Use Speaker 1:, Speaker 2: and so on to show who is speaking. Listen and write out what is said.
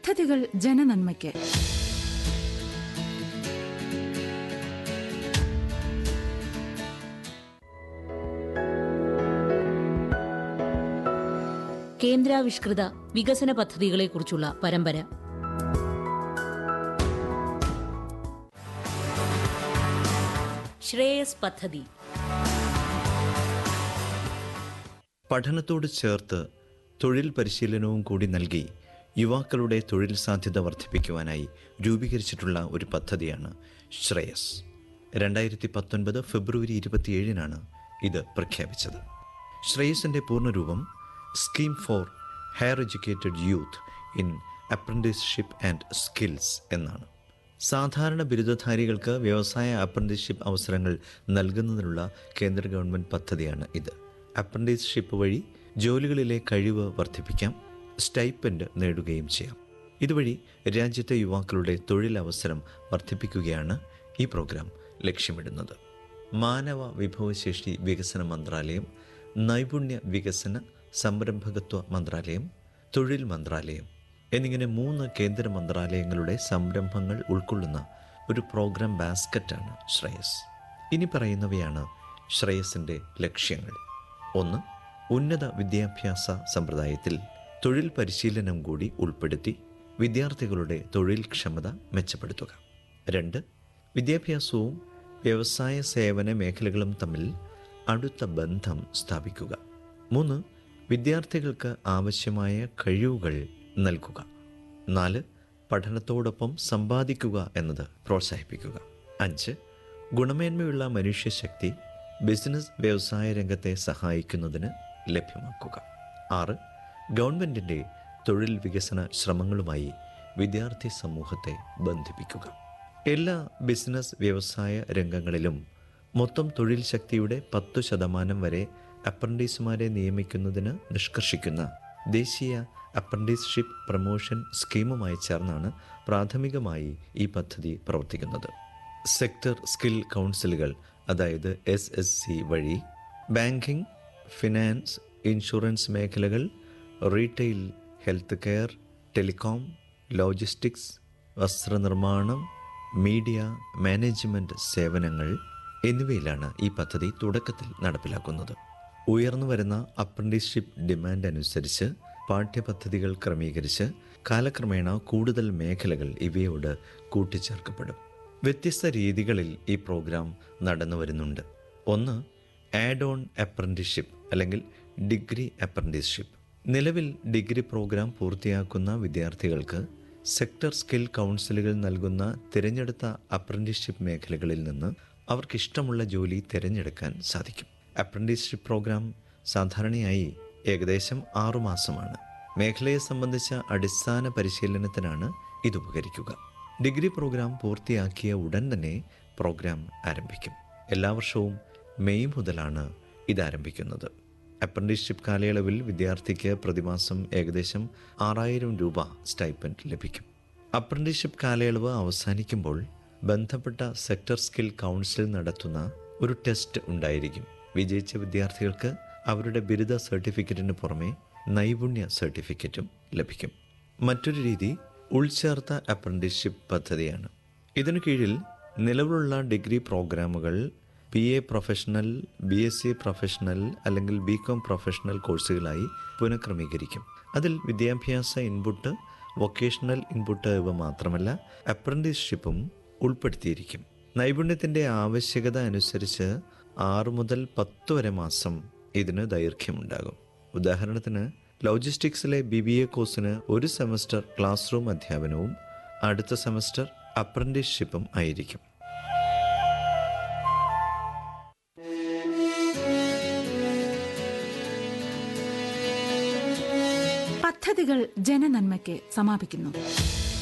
Speaker 1: പദ്ധതികൾ ജനനന്മയ്ക്ക്
Speaker 2: കേന്ദ്രാവിഷ്കൃത വികസന പദ്ധതികളെക്കുറിച്ചുള്ള പരമ്പര ശ്രേയസ് പദ്ധതി
Speaker 3: പഠനത്തോട് ചേർത്ത് തൊഴിൽ പരിശീലനവും കൂടി നൽകി യുവാക്കളുടെ തൊഴിൽ സാധ്യത വർദ്ധിപ്പിക്കുവാനായി രൂപീകരിച്ചിട്ടുള്ള ഒരു പദ്ധതിയാണ് ശ്രേയസ് രണ്ടായിരത്തി പത്തൊൻപത് ഫെബ്രുവരി ഇരുപത്തിയേഴിനാണ് ഇത് പ്രഖ്യാപിച്ചത് ശ്രേയസിൻ്റെ പൂർണ്ണരൂപം scheme for higher educated youth in apprenticeship and skills എന്നാണ് സാധാരണ ബിരുദധാരികൾക്ക് വ്യവസായ അപ്രന്റീസ്ഷിപ്പ് അവസരങ്ങൾ നൽകുന്നതിനുള്ള കേന്ദ്ര ഗവൺമെൻറ് പദ്ധതിയാണ് ഇത് അപ്രന്റീസ്ഷിപ്പ് വഴി ജോലികളിലെ കഴിവ് വർദ്ധിപ്പിക്കാം സ്റ്റൈപ്പൻഡ് നേടുകയും ചെയ്യാം ഇതുവഴി രാജ്യത്തെ യുവാക്കളുടെ തൊഴിലവസരം വർദ്ധിപ്പിക്കുകയാണ് ഈ പ്രോഗ്രാം ലക്ഷ്യമിടുന്നത് മാനവ വിഭവശേഷി വികസന മന്ത്രാലയം നൈപുണ്യ വികസന സംരംഭകത്വ മന്ത്രാലയം തൊഴിൽ മന്ത്രാലയം എന്നിങ്ങനെ മൂന്ന് കേന്ദ്ര മന്ത്രാലയങ്ങളുടെ സംരംഭങ്ങൾ ഉൾക്കൊള്ളുന്ന ഒരു പ്രോഗ്രാം ബാസ്ക്കറ്റാണ് ശ്രേയസ് ഇനി പറയുന്നവയാണ് ശ്രേയസിൻ്റെ ലക്ഷ്യങ്ങൾ ഒന്ന് ഉന്നത വിദ്യാഭ്യാസ സമ്പ്രദായത്തിൽ തൊഴിൽ പരിശീലനം കൂടി ഉൾപ്പെടുത്തി വിദ്യാർത്ഥികളുടെ തൊഴിൽ ക്ഷമത മെച്ചപ്പെടുത്തുക രണ്ട് വിദ്യാഭ്യാസവും വ്യവസായ സേവന മേഖലകളും തമ്മിൽ അടുത്ത ബന്ധം സ്ഥാപിക്കുക മൂന്ന് വിദ്യാർത്ഥികൾക്ക് ആവശ്യമായ കഴിവുകൾ നൽകുക നാല് പഠനത്തോടൊപ്പം സമ്പാദിക്കുക എന്നത് പ്രോത്സാഹിപ്പിക്കുക അഞ്ച് ഗുണമേന്മയുള്ള മനുഷ്യശക്തി ബിസിനസ് വ്യവസായ രംഗത്തെ സഹായിക്കുന്നതിന് ലഭ്യമാക്കുക ആറ് ഗവൺമെൻറ്റിൻ്റെ തൊഴിൽ വികസന ശ്രമങ്ങളുമായി വിദ്യാർത്ഥി സമൂഹത്തെ ബന്ധിപ്പിക്കുക എല്ലാ ബിസിനസ് വ്യവസായ രംഗങ്ങളിലും മൊത്തം തൊഴിൽ ശക്തിയുടെ പത്തു ശതമാനം വരെ അപ്രന്റീസുമാരെ നിയമിക്കുന്നതിന് നിഷ്കർഷിക്കുന്ന ദേശീയ അപ്രന്റീസ്ഷിപ്പ് പ്രൊമോഷൻ സ്കീമുമായി ചേർന്നാണ് പ്രാഥമികമായി ഈ പദ്ധതി പ്രവർത്തിക്കുന്നത് സെക്ടർ സ്കിൽ കൗൺസിലുകൾ അതായത് എസ് എസ് സി വഴി ബാങ്കിംഗ് ഫിനാൻസ് ഇൻഷുറൻസ് മേഖലകൾ retail health care telecom logistics വസ്ത്രനിർമ്മാണം മീഡിയ മാനേജ്മെൻറ്റ് സേവനങ്ങൾ എന്നിവയിലാണ് ഈ പദ്ധതി തുടക്കത്തിൽ നടപ്പിലാക്കുന്നത് ഉയർന്നു വരുന്ന അപ്രന്റീസ്ഷിപ്പ് ഡിമാൻഡ് അനുസരിച്ച് പാഠ്യപദ്ധതികൾ ക്രമീകരിച്ച് കാലക്രമേണ കൂടുതൽ മേഖലകൾ ഇവയോട് കൂട്ടിച്ചേർക്കപ്പെടും വ്യത്യസ്ത രീതികളിൽ ഈ പ്രോഗ്രാം നടന്നു വരുന്നുണ്ട് ഒന്ന് ആഡ് ഓൺ അപ്രന്റീസ്ഷിപ്പ് അല്ലെങ്കിൽ ഡിഗ്രി അപ്രന്റീസ്ഷിപ്പ് നിലവിൽ ഡിഗ്രി പ്രോഗ്രാം പൂർത്തിയാക്കുന്ന വിദ്യാർത്ഥികൾക്ക് സെക്ടർ സ്കിൽ കൗൺസിലുകൾ നൽകുന്ന തിരഞ്ഞെടുത്ത അപ്രന്റീസ്ഷിപ്പ് മേഖലകളിൽ നിന്ന് അവർക്കിഷ്ടമുള്ള ജോലി തിരഞ്ഞെടുക്കാൻ സാധിക്കും അപ്രന്റീസ്ഷിപ്പ് പ്രോഗ്രാം സാധാരണയായി ഏകദേശം ആറുമാസമാണ് മേഖലയെ സംബന്ധിച്ച അടിസ്ഥാന പരിശീലനത്തിനാണ് ഇത് ഉപകരിക്കുക ഡിഗ്രി പ്രോഗ്രാം പൂർത്തിയാക്കിയ ഉടൻ തന്നെ പ്രോഗ്രാം ആരംഭിക്കും എല്ലാ വർഷവും മെയ് മുതലാണ് ഇത് ആരംഭിക്കുന്നത് അപ്രന്റീസ്ഷിപ്പ് കാലയളവിൽ വിദ്യാർത്ഥിക്ക് പ്രതിമാസം ഏകദേശം ആറായിരം രൂപ സ്റ്റൈപ്പൻഡ് ലഭിക്കും അപ്രന്റീസ്ഷിപ്പ് കാലയളവ് അവസാനിക്കുമ്പോൾ ബന്ധപ്പെട്ട സെക്ടർ സ്കിൽ കൗൺസിൽ നടത്തുന്ന ഒരു ടെസ്റ്റ് ഉണ്ടായിരിക്കും വിജയിച്ച വിദ്യാർത്ഥികൾക്ക് അവരുടെ ബിരുദ സർട്ടിഫിക്കറ്റിന് പുറമെ നൈപുണ്യ സർട്ടിഫിക്കറ്റും ലഭിക്കും മറ്റൊരു രീതി ഉൾച്ചേർത്ത അപ്രന്റീസ്ഷിപ്പ് പദ്ധതിയാണ് ഇതിനു കീഴിൽ നിലവിലുള്ള ഡിഗ്രി പ്രോഗ്രാമുകൾ B A professional B S C professional അല്ലെങ്കിൽ ബി കോം പ്രൊഫഷണൽ കോഴ്സുകളായി പുനഃക്രമീകരിക്കും അതിൽ വിദ്യാഭ്യാസ ഇൻപുട്ട് വൊക്കേഷണൽ ഇൻപുട്ട് ഇവ മാത്രമല്ല അപ്രന്റീസ്ഷിപ്പും ഉൾപ്പെടുത്തിയിരിക്കും നൈപുണ്യത്തിൻ്റെ ആവശ്യകത അനുസരിച്ച് ആറ് മുതൽ പത്ത് വരെ മാസം ഇതിന് ദൈർഘ്യമുണ്ടാകും ഉദാഹരണത്തിന് ലോജിസ്റ്റിക്സിലെ ബി ബി എ കോഴ്സിന് ഒരു സെമസ്റ്റർ ക്ലാസ് റൂം അധ്യാപനവും അടുത്ത സെമസ്റ്റർ അപ്രന്റീസ്ഷിപ്പും ആയിരിക്കും
Speaker 1: പദ്ധതികൾ ജനനന്മയ്ക്ക് സമാപിക്കുന്നു